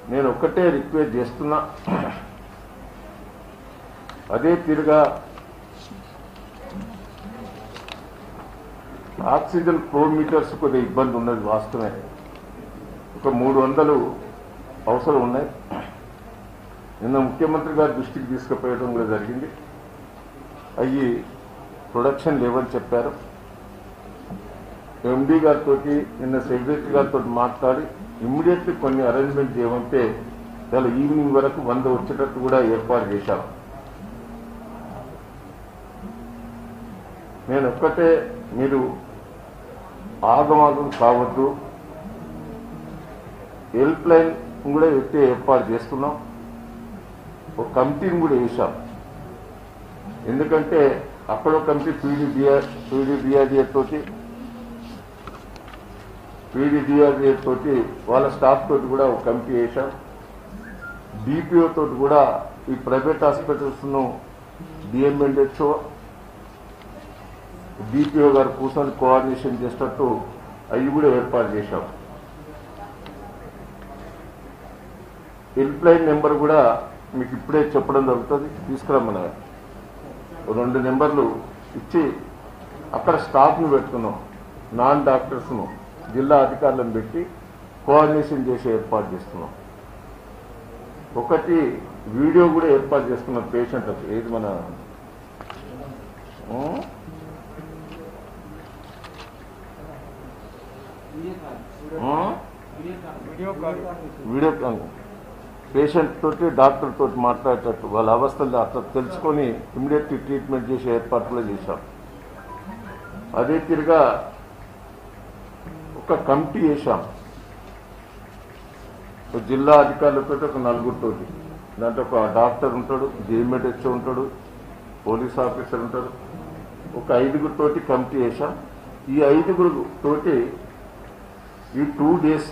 నేను ఒక్కటే రిక్వెస్ట్ చేస్తున్నా అదే తిరుగా ఆక్సిజన్ ప్రో మీటర్స్ కొద్దిగా ఇబ్బంది ఉన్నది వాస్తవమే ఒక మూడు వందలు అవసరం ఉన్నాయి నిన్న ముఖ్యమంత్రి గారి దృష్టికి తీసుకుపోయడం కూడా జరిగింది అవి ప్రొడక్షన్ లేవని చెప్పారు ఎండి గారితో నిన్న సెక్రటరీ గారితో మాట్లాడి ఇమ్మీడియట్లీ కొన్ని అరేంజ్మెంట్ చేయమంటే ఇవాళ ఈవినింగ్ వరకు వంద వచ్చేటట్టు కూడా ఏర్పాటు చేశాం నేను ఒక్కటే మీరు ఆగమాగం కావద్దు హెల్ప్ లైన్ కూడా ఎత్తే ఏర్పాటు చేస్తున్నాం ఒక కమిటీని కూడా వేశాం ఎందుకంటే అక్కడ ఒక కమిటీ పీడీబీఆర్ పీడీబీఆర్డీఏ తోటి పీడీడీఆర్డీఏ తోటి వాళ్ళ స్టాఫ్ తోటి కూడా ఒక కమిటీ వేశాం డిపిఓ తోటి కూడా ఈ ప్రైవేట్ హాస్పిటల్స్ ను డిఎంఎన్హెచ్ఓ డిపిఓ గారు కూర్చొని కోఆర్డినేషన్ చేసేటట్టు అవి కూడా ఏర్పాటు చేశాం హెల్ప్ లైన్ నెంబర్ కూడా మీకు ఇప్పుడే చెప్పడం జరుగుతుంది తీసుకురమ్మన్న రెండు నెంబర్లు ఇచ్చి అక్కడ స్టాఫ్ను పెట్టుకున్నాం నాన్ డాక్టర్స్ను జిల్లా అధికారులను పెట్టి కోఆర్డినేషన్ చేసి ఏర్పాటు చేస్తున్నాం ఒకటి వీడియో కూడా ఏర్పాటు చేస్తున్నాం పేషెంట్లకు ఏది మన ఉం? ఉం? వీడియో కాల్ పేషెంట్ తోటి డాక్టర్ తోటి మాట్లాడేటట్టు వాళ్ళ అవస్థలు అట్లా తెలుసుకొని ఇమీడియట్ ట్రీట్మెంట్ చేసే ఏర్పాట్లు చేశాం అదే తిరిగా ఒక కమిటీ వేశాం ఒక జిల్లా అధికారులతో ఒక నలుగురితోటి దాంట్లో ఒక డాక్టర్ ఉంటాడు జేఎంఎడ్హెచ్ఓ ఉంటాడు పోలీస్ ఆఫీసర్ ఉంటాడు ఒక ఐదుగురితోటి కమిటీ వేశాం ఈ ఐదుగురు తోటి ఈ టూ డేస్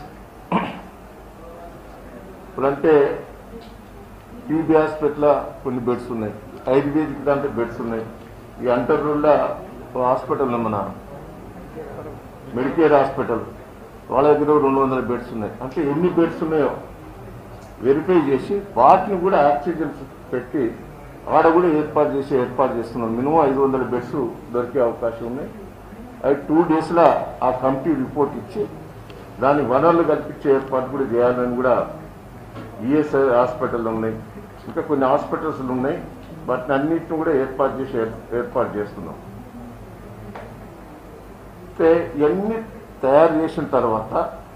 ఇప్పుడంటే టీబీ హాస్పిటల్ కొన్ని బెడ్స్ ఉన్నాయి ఆయుర్వేదిక్ దాంట్లో బెడ్స్ ఉన్నాయి ఈ అంటర్రోడ్లో ఒక హాస్పిటల్ ఉంది మన మెడికేర్ హాస్పిటల్ వాళ్ళ దగ్గర రెండు వందల బెడ్స్ ఉన్నాయి అంటే ఎన్ని బెడ్స్ ఉన్నాయో వెరిఫై చేసి వాటిని కూడా ఆక్సిజన్ పెట్టి ఆడ కూడా ఏర్పాటు చేసి ఏర్పాటు చేస్తున్నాం మినిమం ఐదు వందల బెడ్స్ దొరికే అవకాశం ఉన్నాయి అవి టూ డేస్లో ఆ కమిటీ రిపోర్ట్ ఇచ్చి దాని వనరులు కల్పించే ఏర్పాటు కూడా చేయాలని కూడా ఈఎస్ఐ హాస్పిటల్ ఉన్నాయి ఇంకా కొన్ని హాస్పిటల్స్ ఉన్నాయి వాటిని అన్నింటిని కూడా ఏర్పాటు చేసి ఏర్- ఏర్పాటు చేస్తున్నాం అయితే ఇవన్నీ తయారు చేసిన తర్వాత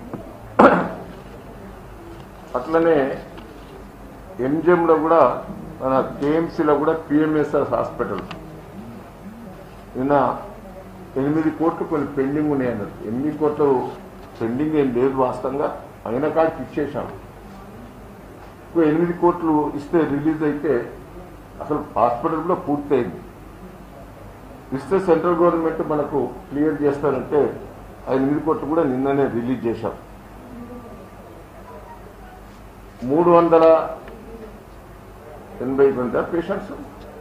అట్లనే ఎంజిఎంలో కూడా మన కేఎంసీలో కూడా పిఎంఎస్ఆర్ హాస్పిటల్ నిన్న ఎనిమిది కోట్లు కొన్ని పెండింగ్ ఉన్నాయి అన్నారు ఎనిమిది కోట్లు పెండింగ్ ఏం లేదు వాస్తవంగా అయిన కాడికి ఇచ్చేసాం ఇంకో ఎనిమిది కోట్లు ఇస్తే రిలీజ్ అయితే అసలు హాస్పిటల్ కూడా పూర్తయింది ఇస్తే సెంట్రల్ గవర్నమెంట్ మనకు క్లియర్ చేస్తారంటే ఆ ఎనిమిది కోట్లు కూడా నిన్ననే రిలీజ్ చేశాం మూడు వందల ఎనభై మంది పేషెంట్స్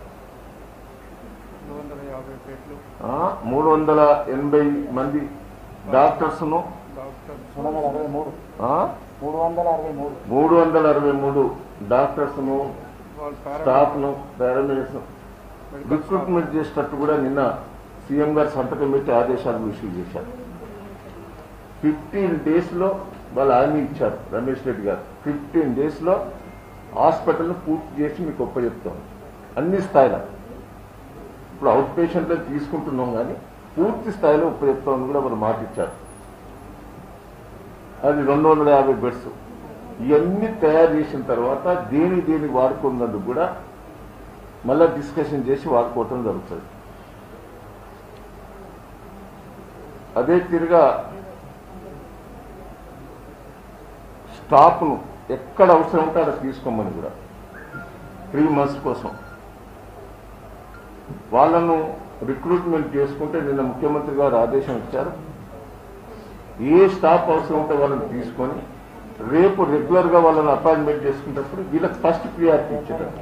వందల యాభై పేట్లు మూడు వందల ఎనభై మంది డాక్టర్స్ను డాక్టర్ మూడు వందల అరవై మూడు ఆ, మూడు వందల అరవై మూడు మూడు వందల అరవై మూడు డాక్టర్స్ను వాళ్ళ స్టాఫ్ను పారామెడిక్స్ మెడికల్ రిక్రూట్మెంట్ చేసేటట్టు కూడా నిన్న సీఎం గారు సంతకం పెట్టి ఆదేశాలు ఇష్యూ చేశారు ఫిఫ్టీన్ డేస్ లో వాళ్ళు హామీ ఇచ్చారు రమేష్ రెడ్డి గారు ఫిఫ్టీన్ డేస్ లో హాస్పిటల్ పూర్తి చేసి మీకు ఒప్పచెప్తాం అన్ని స్థాయిలో ఇప్పుడు అవుట్ పేషెంట్లో తీసుకుంటున్నాం కానీ పూర్తి స్థాయిలో ఒప్పచెప్తామని కూడా వాళ్ళు మాట ఇచ్చారు అది రెండు వందల యాభై బెడ్స్ ఇవన్నీ తయారు చేసిన తర్వాత దేని దేని వాడుకున్నందుకు కూడా మళ్ళా డిస్కషన్ చేసి వాడుకోవటం జరుగుతుంది అదే తిరిగా స్టాఫ్ను ఎక్కడ అవసరం ఉంటే అక్కడ తీసుకోమని కూడా త్రీ మంత్స్ కోసం వాళ్ళను రిక్రూట్మెంట్ చేసుకుంటే నిన్న ముఖ్యమంత్రి గారు ఆదేశం ఇచ్చారు ఏ స్టాఫ్ అవసరం ఉంటే వాళ్ళని తీసుకొని రేపు రెగ్యులర్ గా వాళ్ళని అపాయింట్మెంట్ చేసుకునేటప్పుడు వీళ్ళకి ఫస్ట్ ప్రియారిటీ ఇచ్చేటప్పుడు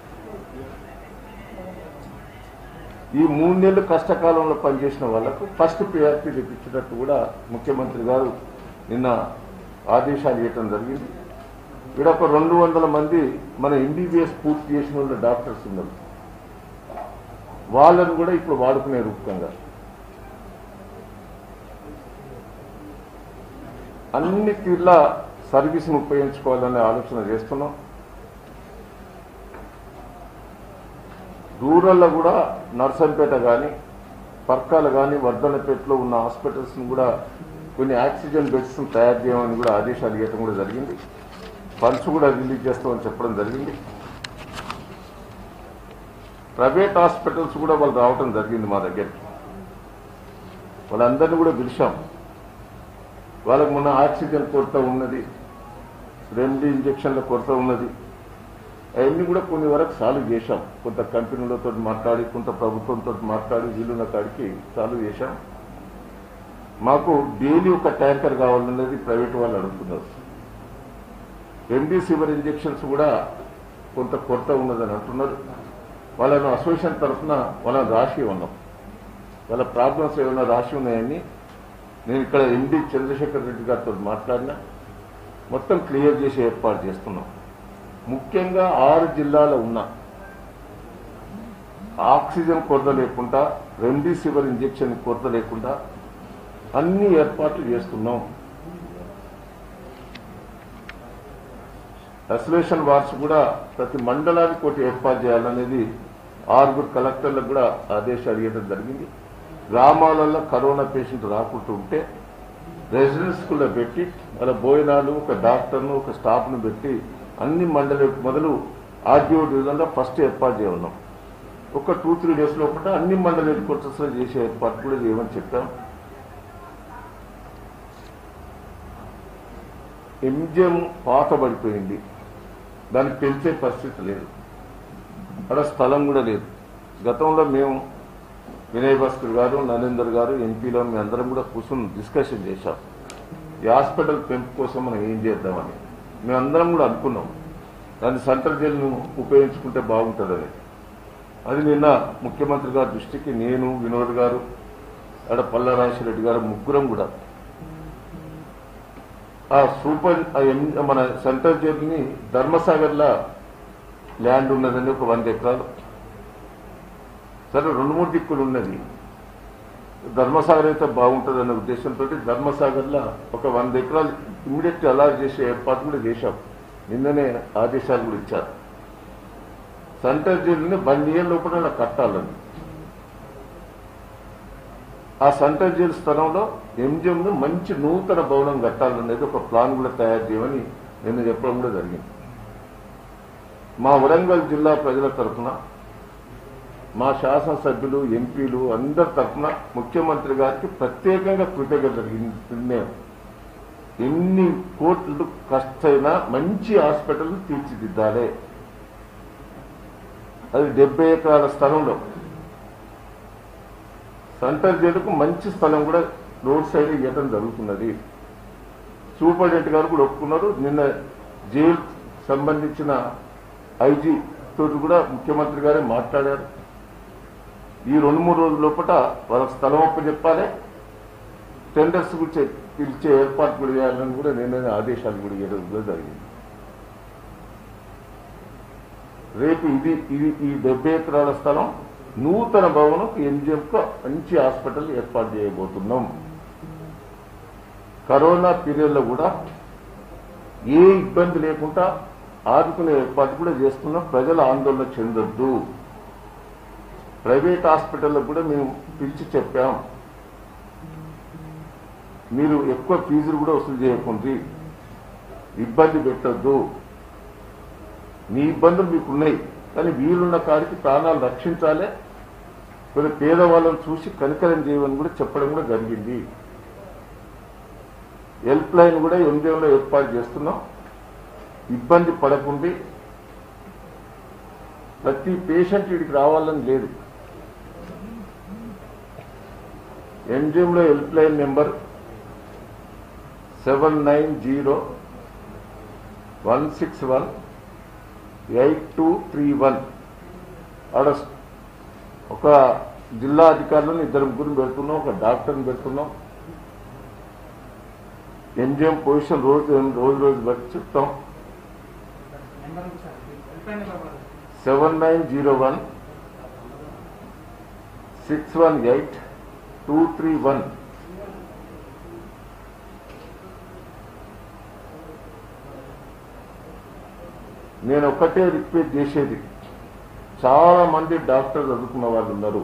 ఈ మూడు నెలలు కష్టకాలంలో పనిచేసిన వాళ్లకు ఫస్ట్ ప్రియారిటీ తెప్పించేటట్టు కూడా ముఖ్యమంత్రి గారు నిన్న ఆదేశాలు ఇవ్వటం జరిగింది ఇక్కడ ఒక రెండు వందల మంది మన ఎంబీబీఎస్ పూర్తి చేసిన వాళ్ళు డాక్టర్స్ ఉన్నారు వాళ్ళని కూడా ఇప్పుడు వాడుకునే రూపకంగా అన్ని తీర్ల సర్వీస్ను ఉపయోగించుకోవాలనే ఆలోచన చేస్తున్నాం రూరల్లో కూడా నర్సంపేట కానీ పర్కాలు కానీ వర్ధనపేటలో ఉన్న హాస్పిటల్స్ని కూడా కొన్ని ఆక్సిజన్ బెడ్స్ తయారు చేయమని కూడా ఆదేశాలు ఇవ్వడం కూడా జరిగింది ఫండ్స్ కూడా రిలీజ్ చేస్తామని చెప్పడం జరిగింది ప్రైవేట్ హాస్పిటల్స్ కూడా వాళ్ళు రావడం జరిగింది మా దగ్గరికి వాళ్ళందరినీ కూడా పిలిచాం వాళ్ళకు మొన్న ఆక్సిజన్ కొరత ఉన్నది రెమ్డీ ఇంజక్షన్ల కొరత ఉన్నది అవన్నీ కూడా కొన్ని వరకు సాల్వ్ చేశాం కొంత కంపెనీలతో మాట్లాడి కొంత ప్రభుత్వంతో మాట్లాడి వీలున్న కాడికి సాల్వ్ చేశాం మాకు డైలీ ఒక ట్యాంకర్ కావాలన్నది ప్రైవేట్ వాళ్ళు అడుగుతున్నారు రెమ్డీసివర్ ఇంజక్షన్స్ కూడా కొంత కొరత ఉన్నదని అంటున్నారు వాళ్ళను అసోసియేషన్ తరఫున వాళ్ళని రాసి ఉన్నాం వాళ్ళ ప్రాబ్లమ్స్ ఏమైనా రాసి ఉన్నాయని నేను ఇక్కడ ఎండి చంద్రశేఖర్ రెడ్డి గారితో మాట్లాడినా మొత్తం క్లియర్ చేసి ఏర్పాటు చేస్తున్నాం ముఖ్యంగా ఆరు జిల్లాలో ఉన్న ఆక్సిజన్ కొరత లేకుండా రెమ్డీసివర్ ఇంజెక్షన్ కొరత లేకుండా అన్ని ఏర్పాట్లు చేస్తున్నాం అసోసియేషన్ వార్డ్స్ కూడా ప్రతి మండలానికి ఒకటి ఏర్పాటు చేయాలనేది ఆరుగురు కలెక్టర్లకు కూడా ఆదేశాలు ఇవ్వడం జరిగింది గ్రామాలలో కరోనా పేషెంట్ రాకుండా ఉంటే రెసిడెన్స్ కూడా పెట్టి వాళ్ళ భోజనాలు ఒక డాక్టర్ను ఒక స్టాఫ్ను పెట్టి అన్ని మండలి మొదలు ఆర్డీఓ డివిజన్లో ఫస్ట్ ఏర్పాటు చేయన్నాం ఒక టూ త్రీ డేస్ లోపల అన్ని మండల హెడ్ క్వార్టర్స్ లో చేసే ఏర్పాటు కూడా చేయమని చెప్పాం ఎంజిఎం పాత పడిపోయింది దాన్ని పెంచే పరిస్థితి లేదు అక్కడ స్థలం కూడా లేదు గతంలో మేము వినయ్ భాస్కర్ గారు నరేందర్ గారు ఎంపీలో మేము అందరం కూడా కూర్చొని డిస్కషన్ చేశాం ఈ హాస్పిటల్ పెంపు కోసం మనం ఏం చేద్దామని మేమందరం కూడా అనుకున్నాం దాన్ని సెంట్రల్ జైలును ఉపయోగించుకుంటే బాగుంటుందని అది నిన్న ముఖ్యమంత్రి గారి దృష్టికి నేను వినోద్ గారు ఆడ పల్ల రాజశేఖర గారు ముగ్గురం కూడా ఆ సూపర్ ఆ ఎం- మన సెంట్రల్ జైలుని ధర్మసాగర్లో ల్యాండ్ ఉన్నదండి ఒక వంద ఎకరాలు సరే రెండు మూడు దిక్కులు ఉన్నది ధర్మసాగర్ అయితే బాగుంటుందనే ఉద్దేశంతో ధర్మసాగర్లో ఒక వంద ఎకరాలు ఇమీడియట్ అలాట్ చేసే ఏర్పాటు కూడా చేశాం నిన్ననే ఆదేశాలు కూడా ఇచ్చారు సెంట్రల్ జైలుని వన్ ఇయర్ లోపల అలా కట్టాలని ఆ సెంట్రల్ జైలు స్థలంలో ఎంజిఎంను మంచి నూతన భవనం కట్టాలనేది ఒక ప్లాన్ కూడా తయారు చేయమని నిన్న చెప్పడం కూడా జరిగింది మా వరంగల్ జిల్లా ప్రజల తరఫున మా శాసనసభ్యులు ఎంపీలు అందరి తరఫున ముఖ్యమంత్రి గారికి ప్రత్యేకంగా కృతజ్ఞత నిర్ణయం ఎన్ని కోట్లు ఖర్చైనా మంచి హాస్పిటల్ తీర్చిదిద్దాలి అది డెబ్బై ఎకరాల స్థలంలో సెంట్రల్ జైలుకు మంచి స్థలం కూడా రోడ్ సైడ్ ఇవ్వడం జరుగుతున్నది సూపరింటెండెంట్ గారు కూడా ఒప్పుకున్నారు నిన్న జైలు సంబంధించిన ఐజీ తోటి కూడా ముఖ్యమంత్రి గారే మాట్లాడారు ఈ రెండు మూడు రోజుల లోపల వాళ్ళకి స్థలం చెప్పాలి టెండర్స్ గురించి పిలిచే ఏర్పాటు కూడా చేయాలని కూడా నిన్న ఆదేశాలు కూడా ఇవ్వడం కూడా జరిగింది రేపు ఇది ఇది ఈ డెబ్బై ఎకరాల స్థలం నూతన భవనం ఎంజిఎంకు మంచి హాస్పిటల్ ఏర్పాటు చేయబోతున్నాం కరోనా పీరియడ్లో కూడా ఏ ఇబ్బంది లేకుండా ఆదుకునే ఏర్పాటు కూడా చేస్తున్నాం ప్రజల ఆందోళన చెందొద్దు ప్రైవేట్ హాస్పిటల్లో కూడా మేము పిలిచి చెప్పాం మీరు ఎక్కువ ఫీజులు కూడా వసూలు చేయకుండ్రి ఇబ్బంది పెట్టొద్దు మీ ఇబ్బందులు మీకు ఉన్నాయి కానీ వీలున్న కాడికి ప్రాణాలు రక్షించాలి కొన్ని పేదవాళ్ళని చూసి కనికరం చేయమని కూడా చెప్పడం కూడా జరిగింది హెల్ప్ లైన్ కూడా ఎండిఎంలో ఏర్పాటు చేస్తున్నాం ఇబ్బంది పడకుండి ప్రతి పేషెంట్ వీడికి రావాలని లేదు ఎంజిఎంలో help line number seven nine zero one six one eight two three one ఆడ ఒక జిల్లా అధికారులను ఇద్దరు ముగ్గురు పెడుతున్నాం ఒక డాక్టర్ని పెడుతున్నాం ఎంజిఎం పొజిషన్ రోజు రోజు రోజు బట్టి చెప్తాం seven nine zero one six one eight two three one నేను ఒక్కటే రిక్వెస్ట్ చేసేది చాలా మంది డాక్టర్ చదువుకున్న వాళ్ళు ఉన్నారు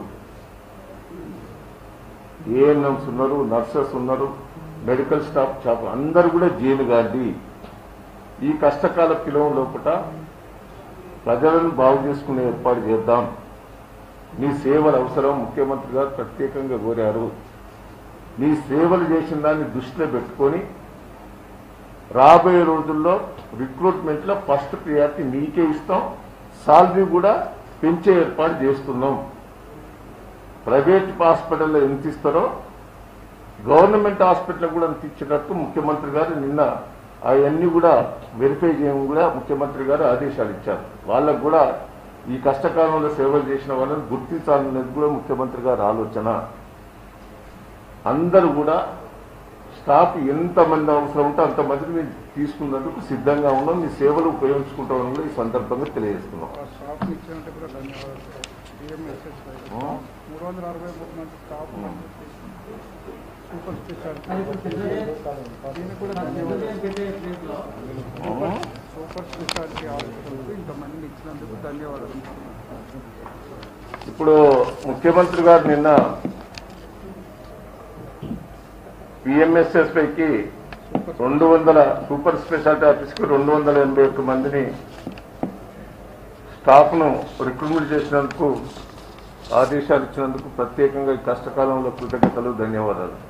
ఏఎన్ఎంస్ ఉన్నారు నర్సెస్ ఉన్నారు మెడికల్ స్టాఫ్ స్టాఫ్ అందరూ కూడా జైలు గాంధీ ఈ కష్టకాల పిలువ లోపల ప్రజలను బాగు చేసుకునే ఏర్పాటు చేద్దాం నీ సేవలు అవసరం ముఖ్యమంత్రి గారు ప్రత్యేకంగా కోరారు నీ సేవలు చేసిన దాన్ని దృష్టిలో పెట్టుకొని రాబోయే రోజుల్లో రిక్రూట్మెంట్ లో ఫస్ట్ ప్రియారిటీ నీకే ఇస్తాం సాలరీ కూడా పెంచే ఏర్పాటు చేస్తున్నాం ప్రైవేట్ హాస్పిటల్లో ఎంత ఇస్తారో గవర్నమెంట్ హాస్పిటల్ కూడా అంత ఇచ్చేటట్టు ముఖ్యమంత్రి గారు నిన్న అవన్నీ కూడా వెరిఫై చేయడం కూడా ముఖ్యమంత్రి గారు ఆదేశాలు ఇచ్చారు వాళ్ళకు కూడా ఈ కష్టకాలంలో సేవలు చేసిన వాళ్ళని గుర్తించాలనేది కూడా ముఖ్యమంత్రి గారి ఆలోచన అందరూ కూడా స్టాఫ్ ఎంతమంది అవసరం ఉంటే అంతమందిని మేము తీసుకున్నందుకు సిద్ధంగా ఉన్నాం మీ సేవలు ఉపయోగించుకుంటామని కూడా ఈ సందర్భంగా తెలియజేస్తున్నాం ఆ స్టాఫ్ ఇచ్చినట్టు కూడా ధన్యవాదాలు సార్ డిఎంఎస్ఎస్ ఆ. మూడు వందల అరవై మూడు మంది స్టాఫ్ సూపర్ స్పెషాలిటీ దీనికి కూడా ధన్యవాదాలు ఆ? సూపర్ స్పెషాలిటీ హాస్పిటల్కి ఇంతమందిని ఇచ్చినందుకు ధన్యవాదాలు ఇప్పుడు ముఖ్యమంత్రి గారు నిన్న పిఎంఎస్ఎస్ పైకి రెండు వందల సూపర్ స్పెషాలిటీ ఆఫీస్కి రెండు వందల ఎనభై ఒక్క మందిని స్టాఫ్ను రిక్రూట్మెంట్ చేసినందుకు ఆదేశాలు ఇచ్చినందుకు ప్రత్యేకంగా ఈ కష్టకాలంలో కృతజ్ఞతలు ధన్యవాదాలు